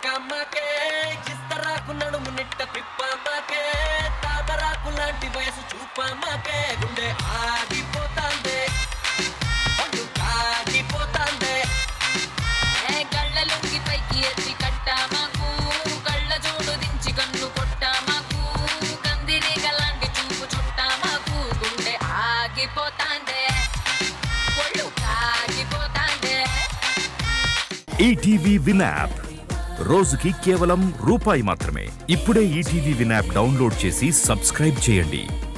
చిక్కమ్మకే చిస్తరాకు నడుము నిట్ట తిప్పమ్మకే తామరాకు లాంటి వయసు చూపమ్మకే గుండె ఆగిపోతాందే ఒళ్ళు కాగిపోతాందే ఏ కళ్ళలుంగి పైకి ఎత్తి కట్టామాకు కళ్ళ జోడు దించి కన్ను కొట్టామాకు కందిరీగ లాంటి చూపు చుట్టామాకు గుండె ఆగిపోతాందే ఒళ్ళు కాగిపోతాందే ఈటీవీ విన్ యాప్ రోజుకి కేవలం రూపాయి మాత్రమే ఇప్పుడే ఈటీవీ విన్ యాప్ డౌన్లోడ్ చేసి సబ్స్క్రైబ్ చేయండి